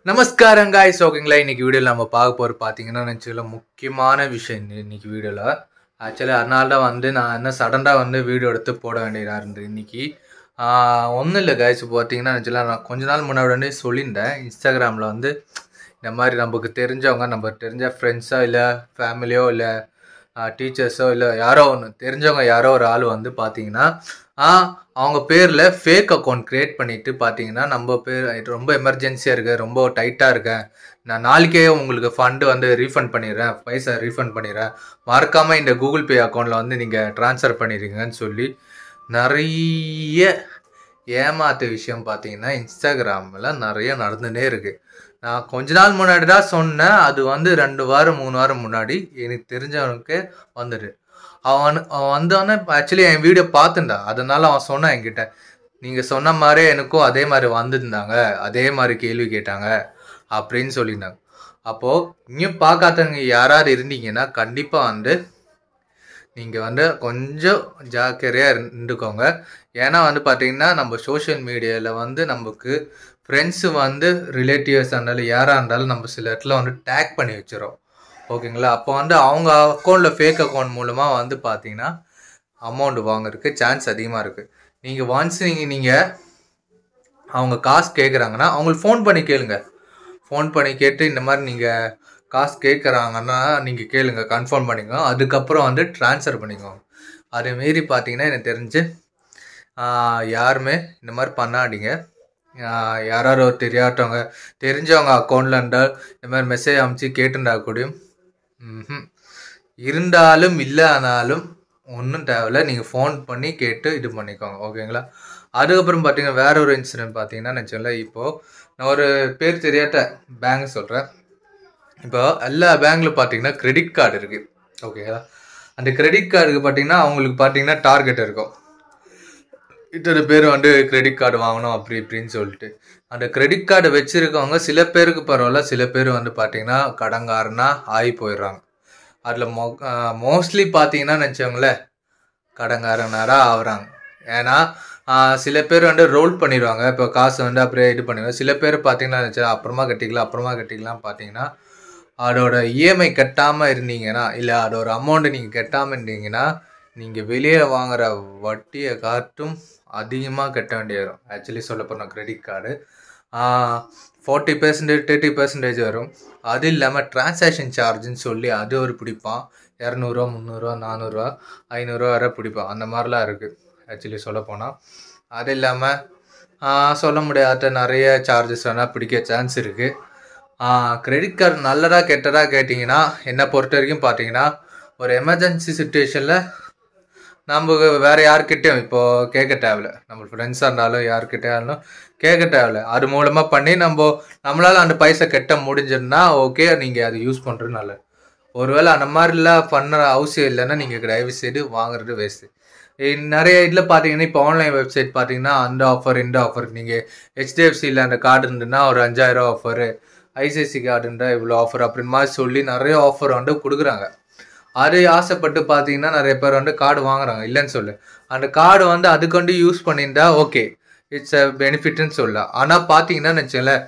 நமஸ்காரம் காய்ஸ் ஓகேங்களா இன்னைக்கு வீடியோவில் நம்ம பார்க்க போகிற பார்த்தீங்கன்னா நினச்சிக்கல முக்கியமான விஷயம் இந்த இன்னைக்கு வீடியோவில் ஆக்சுவலி அதனால தான் வந்து நான் என்ன சடனாக வந்து வீடியோ எடுத்து போட வேண்டியதாக இருந்தது இன்னைக்கு ஒன்றும் இல்லை காய்ஸ் பார்த்தீங்கன்னா நினச்சல நான் கொஞ்ச நாள் முன்னாடி வந்து சொல்லியிருந்தேன் இன்ஸ்டாகிராமில் வந்து இந்த மாதிரி நமக்கு தெரிஞ்சவங்க நம்ம தெரிஞ்ச ஃப்ரெண்ட்ஸோ இல்லை ஃபேமிலியோ இல்லை டீச்சர்ஸோ இல்லை யாரோ ஒன்று தெரிஞ்சவங்க யாரோ ஒரு ஆள் வந்து பார்த்தீங்கன்னா அவங்க பேரில் ஃபேக் அக்கௌண்ட் க்ரியேட் பண்ணிவிட்டு பார்த்தீங்கன்னா நம்ம பேர் ரொம்ப எமர்ஜென்சியாக இருக்குது ரொம்ப டைட்டாக இருக்கேன் நான் நாளைக்கே உங்களுக்கு ஃபண்டு வந்து ரீஃபண்ட் பண்ணிடுறேன் பைசா ரீஃபண்ட் பண்ணிடுறேன் மறக்காமல் இந்த கூகுள் பே அக்கௌண்ட்டில் வந்து நீங்கள் ட்ரான்ஸ்ஃபர் பண்ணிடுங்கன்னு சொல்லி நிறைய ஏமாத்த விஷயம் பார்த்தீங்கன்னா இன்ஸ்டாகிராமில் நிறைய நடந்துகிட்டே இருக்குது நான் கொஞ்ச நாள் முன்னாடி தான் சொன்னேன் அது வந்து ரெண்டு வாரம் மூணு வாரம் முன்னாடி எனக்கு தெரிஞ்சவனுக்கு வந்துடு அவன் அவன் வந்தவொடனே ஆக்சுவலி என் வீடியோ பார்த்துண்டா அதனால அவன் சொன்னான் என்கிட்ட நீங்கள் சொன்ன மாதிரி எனக்கும் அதே மாதிரி வந்திருந்தாங்க அதே மாதிரி கேள்வி கேட்டாங்க அப்படின்னு சொல்லியிருந்தாங்க அப்போது இன்னும் பார்க்காதவங்க யாராவது இருந்தீங்கன்னா கண்டிப்பாக வந்து நீங்கள் வந்து கொஞ்சம் ஜாக்கிரதையாக இருந்துக்கோங்க ஏன்னா வந்து பார்த்தீங்கன்னா நம்ம சோஷியல் மீடியாவில் வந்து நமக்கு ஃப்ரெண்ட்ஸு வந்து ரிலேட்டிவ்ஸ் இருந்தாலும் யாராக இருந்தாலும் நம்ம சில இடத்துல வந்து டேக் பண்ணி வச்சிடும் ஓகேங்களா அப்போ வந்து அவங்க அக்கௌண்ட்டில் ஃபேக் அக்கௌண்ட் மூலமாக வந்து பார்த்தீங்கன்னா அமௌண்ட் வாங்குறதுக்கு சான்ஸ் அதிகமாக இருக்குது நீங்கள் ஒன்ஸ் நீங்கள் நீங்கள் அவங்க காசு கேட்குறாங்கன்னா அவங்களுக்கு ஃபோன் பண்ணி கேளுங்க ஃபோன் பண்ணி கேட்டு இந்த மாதிரி நீங்கள் காசு கேட்குறாங்கன்னா நீங்கள் கேளுங்க கன்ஃபார்ம் பண்ணிக்கோங்க அதுக்கப்புறம் வந்து ட்ரான்ஸ்ஃபர் பண்ணிக்கோங்க அதேமாரி பார்த்தீங்கன்னா எனக்கு தெரிஞ்சு யாருமே இந்த மாதிரி பண்ணாதீங்க யாராரோ தெரியாதவங்க தெரிஞ்சவங்க அக்கௌண்ட்டில் இருந்தால் இந்த மாதிரி மெசேஜ் அமுச்சு கேட்டுண்டா கூடயும் இருந்தாலும் இல்லைனாலும் ஒன்றும் தேவையில்ல நீங்கள் ஃபோன் பண்ணி கேட்டு இது பண்ணிக்கோங்க ஓகேங்களா அதுக்கப்புறம் பார்த்தீங்கன்னா வேற ஒரு இன்சிடென்ட் பார்த்தீங்கன்னா நினச்சோம்ல இப்போது நான் ஒரு பேர் தெரியாத பேங்க் சொல்கிறேன் இப்போ எல்லா பேங்க்ல பார்த்தீங்கன்னா கிரெடிட் கார்டு இருக்குது ஓகேங்களா அந்த கிரெடிட் கார்டுக்கு பார்த்தீங்கன்னா அவங்களுக்கு பார்த்தீங்கன்னா டார்கெட் இருக்கும் இத்தனை பேர் வந்து கிரெடிட் கார்டு வாங்கணும் அப்படி இப்படின்னு சொல்லிட்டு அந்த கிரெடிட் கார்டு வச்சுருக்கவங்க சில பேருக்கு பரவாயில்ல சில பேர் வந்து பார்த்தீங்கன்னா கடங்காரனா ஆகி போயிடுறாங்க அதில் மோ மோஸ்ட்லி பார்த்தீங்கன்னா நினச்சவங்களேன் கடங்காரனாராக ஆகுறாங்க ஏன்னா சில பேர் வந்து ரோல் பண்ணிடுவாங்க இப்போ காசு வந்து அப்படியே இது பண்ணிடுவாங்க சில பேர் பார்த்தீங்கன்னா நினச்சா அப்புறமா கட்டிக்கலாம் அப்புறமா கட்டிக்கலாம் பார்த்தீங்கன்னா அதோட இஎம்ஐ கட்டாமல் இருந்தீங்கன்னா இல்லை அதோட அமௌண்ட்டு நீங்கள் கட்டாமல் இருந்தீங்கன்னா நீங்கள் வெளியே வாங்குகிற வட்டியை காட்டும் அதிகமாக கட்ட வேண்டிய வரும் ஆக்சுவலி சொல்ல போனால் credit card forty percentage thirty percentage வரும் அது இல்லாமல் டிரான்சாக்ஷன் சார்ஜுன்னு சொல்லி அது ஒரு பிடிப்பான் இரநூறுவா முந்நூறுரூவா நானூறுரூவா ஐநூறுரூவா வரை பிடிப்பான் அந்த மாதிரிலாம் இருக்குது ஆக்சுவலி சொல்ல போனால் அது இல்லாமல் சொல்ல முடியாத நிறைய சார்ஜஸ் வேணால் பிடிக்க சான்ஸ் இருக்குது கிரெடிட் கார்டு நல்லதா கெட்டதா கேட்டிங்கன்னா என்னை பொறுத்த வரைக்கும் பார்த்தீங்கன்னா ஒரு எமர்ஜென்சி சுச்சுவேஷனில் நம்ம வேறு யார்கிட்டையும் இப்போது கேட்க தேவையில்ல நம்ம ஃப்ரெண்ட்ஸாக இருந்தாலும் யார்கிட்டயா இருந்தாலும் கேட்க தேவையில்ல அது மூலமாக பண்ணி நம்ம நம்மளால் அந்த பைசா கெட்ட முடிஞ்சிருந்தா ஓகே நீங்கள் அது யூஸ் பண்ணுறது நல்லது ஒருவேளை அந்த மாதிரிலாம் பண்ண அவசியம் இல்லைன்னா நீங்கள் தயவு செய்து வாங்குறது வேஸ்ட்டு நிறைய இதில் பார்த்தீங்கன்னா இப்போ ஆன்லைன் வெப்சைட் பார்த்தீங்கன்னா அந்த ஆஃபர் இந்த ஆஃபர் நீங்கள் ஹெச்டிஎஃப்சியில் அந்த கார்டு இருந்துன்னா ஒரு அஞ்சாயிரம் ஆஃபரு ஐசிஐசி கார்டுன்றா இவ்வளோ ஆஃபர் அப்படின்னு மாதிரி சொல்லி நிறைய ஆஃபர் வந்து கொடுக்குறாங்க அது ஆசைப்பட்டு பார்த்தீங்கன்னா நிறைய பேர் வந்து கார்டு வாங்குறாங்க இல்லைன்னு சொல்லு அந்த கார்டு வந்து அதுக்கு வந்து யூஸ் பண்ணியிருந்தா ஓகே இட்ஸ் அ பெனிஃபிட்னு சொல்லலாம் ஆனால் பார்த்தீங்கன்னா நினச்சேன்ல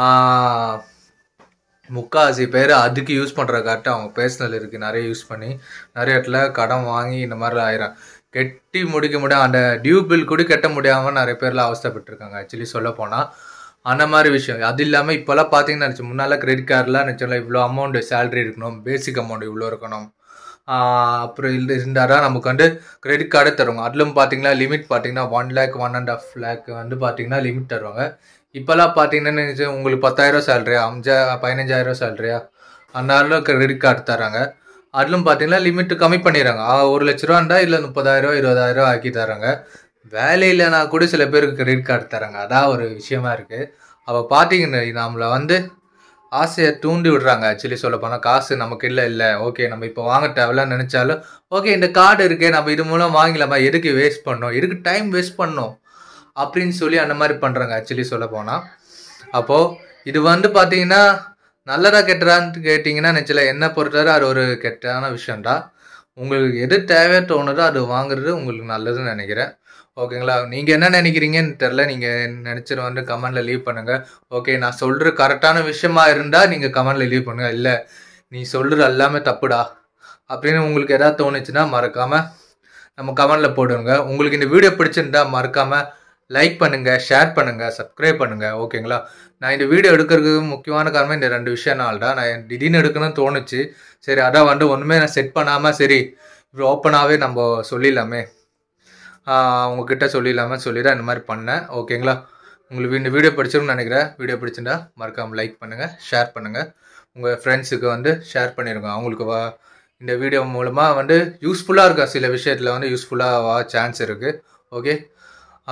முக்கால்வாசி பேர் அதுக்கு யூஸ் பண்ணுற கார்ட்டு அவங்க பேர்சனல் இருக்குது நிறைய யூஸ் பண்ணி நிறைய இடத்துல கடன் வாங்கி இந்த மாதிரி ஆயிரம் கெட்டி முடிக்க முடியாது அந்த டியூ பில் கூட கட்ட முடியாமல் நிறைய பேர்லாம் அவஸ்தப்பட்டிருக்காங்க ஆக்சுவலி சொல்ல போனால் அந்த மாதிரி விஷயம் அது இல்லாமல் இப்போல்லாம் பார்த்தீங்கன்னா நினச்சி முன்னால் கிரெடிட் கார்டெலாம் நினச்சோம்ல இவ்வளோ அமௌண்ட் சேலரி இருக்கணும் பேசிக் அமௌண்ட் இவ்வளோ இருக்கணும் அப்புறம் இல்லை இருந்தாரா நமக்கு வந்து கிரெடிட் கார்டே தருவாங்க அதிலும் பார்த்தீங்கன்னா லிமிட் பார்த்தீங்கன்னா one lakh one and half lakh வந்து பார்த்தீங்கன்னா லிமிட் தருவாங்க இப்போல்லாம் பார்த்தீங்கன்னா உங்களுக்கு பத்தாயிரம் சேலரியா அஞ்சா பதினஞ்சாயிரம் சேலரியா அந்த அளவுக்கு கிரெடிட் கார்டு தராங்க அதிலும் பார்த்தீங்கன்னா லிமிட் கம்மி பண்ணிடுறாங்க ஒரு லட்ச ரூபாண்டா இல்லை முப்பதாயிரம் இருபதாயிரம் ஆக்கி தராங்க வேலை இல்லைனா கூட சில பேருக்கு கிரெடிட் கார்டு தராங்க அதான் ஒரு விஷயமா இருக்குது அப்போ பார்த்தீங்கன்னா நம்மளை வந்து ஆசையை தூண்டி விடுறாங்க ஆக்சுவலி சொல்ல போனால் காசு நமக்கு இல்லை இல்லை ஓகே நம்ம இப்போ வாங்க தேவையில்லன்னு நினச்சாலும் ஓகே இந்த கார்டு இருக்கே நம்ம இது மூலம் வாங்கலாமா எதுக்கு வேஸ்ட் பண்ணோம் எதுக்கு டைம் வேஸ்ட் பண்ணோம் அப்படின்னு சொல்லி அந்த மாதிரி பண்ணுறாங்க ஆக்சுவலி சொல்ல போனால் அப்போது இது வந்து பார்த்தீங்கன்னா நல்லதா கெட்டதான்னு கேட்டிங்கன்னா நினச்சல என்ன பொறுத்தவரை அது ஒரு கெட்டான விஷயம்டா உங்களுக்கு எது தேவையோ தோணுதோ அது வாங்குறது உங்களுக்கு நல்லதுன்னு நினைக்கிறேன் ஓகேங்களா நீங்கள் என்ன நினைக்கிறீங்கன்னு தெரில நீங்கள் நினச்சிட்டு வந்து கமெண்டில் லீவ் பண்ணுங்கள் ஓகே நான் சொல்கிற கரெக்டான விஷயமா இருந்தால் நீங்கள் கமெண்டில் லீவ் பண்ணுங்கள் இல்லை நீ சொல்கிறது எல்லாமே தப்புடா அப்படின்னு உங்களுக்கு எதாவது தோணுச்சுன்னா மறக்காமல் நம்ம கமெண்டில் போடுங்க உங்களுக்கு இந்த வீடியோ பிடிச்சிருந்தா மறக்காமல் லைக் பண்ணுங்கள் ஷேர் பண்ணுங்கள் சப்ஸ்கிரைப் பண்ணுங்கள் ஓகேங்களா நான் இந்த வீடியோ எடுக்கிறதுக்கு முக்கியமான காரணம் இந்த ரெண்டு விஷயம்னால தான் நான் திடீர்னு எடுக்கணும்னு தோணுச்சு சரி அதான் வந்து ஒன்றுமே நான் செட் பண்ணாமல் சரி இப்படி ஓப்பனாகவே நம்ம சொல்லிடலாமே ஆஹ் உங்ககிட்ட சொல்லிடலாமே சொல்லி தான் இந்த மாதிரி பண்ணேன் ஓகேங்களா உங்களுக்கு இந்த வீடியோ பிடிச்சிருக்கும்னு நினைக்கிறேன் வீடியோ பிடிச்சிருந்தா மறக்காமல் லைக் பண்ணுங்கள் ஷேர் பண்ணுங்கள் உங்கள் ஃப்ரெண்ட்ஸுக்கு வந்து ஷேர் பண்ணிடுங்க அவங்களுக்கு வா இந்த வீடியோ மூலமாக வந்து யூஸ்ஃபுல்லாக இருக்கும் சில விஷயத்தில் வந்து யூஸ்ஃபுல்லாக சான்ஸ் இருக்குது ஓகே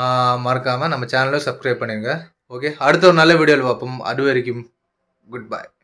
மறக்காமல் நம்ம சேனலை சப்ஸ்கிரைப் பண்ணிடுங்க ஓகே அடுத்த ஒரு நல்ல வீடியோவில் பார்ப்போம் அது வரைக்கும் குட் பை